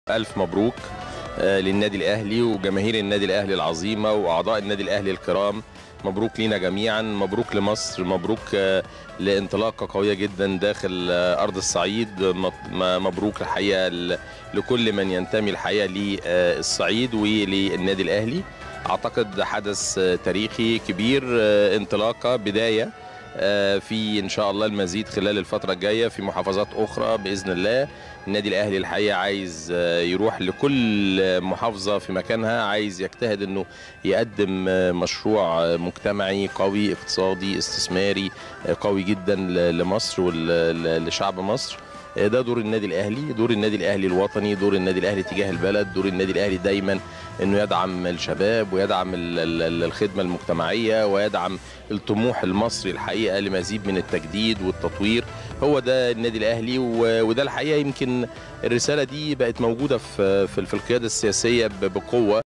ألف مبروك آه، للنادي الأهلي وجماهير النادي الأهلي العظيمة وأعضاء النادي الأهلي الكرام مبروك لينا جميعا مبروك لمصر مبروك آه، لانطلاقة قوية جدا داخل آه، أرض الصعيد مط- م- مبروك الحقيقة ل- لكل من ينتمي الحقيقة للصعيد وللنادي الأهلي أعتقد حدث آه، تاريخي كبير آه، انطلاقة بداية آه، في ان شاء الله المزيد خلال الفتره الجايه في محافظات اخرى باذن الله النادي الاهلي الحقيقه عايز آه، يروح لكل آه، محافظه في مكانها عايز يجتهد انه يقدم آه، مشروع آه، مجتمعي قوي اقتصادي استثماري آه، قوي جدا ل- لمصر ولشعب مصر آه، ده دور النادي الاهلي دور النادي الاهلي الوطني دور النادي الاهلي تجاه البلد دور النادي الاهلي دايما انه يدعم الشباب ويدعم ال- ال- الخدمه المجتمعيه ويدعم الطموح المصري الحقيقه لمزيد من التجديد والتطوير هو ده النادي الاهلي و- وده الحقيقه يمكن الرساله دي بقت موجوده في في في القياده السياسيه ب- بقوه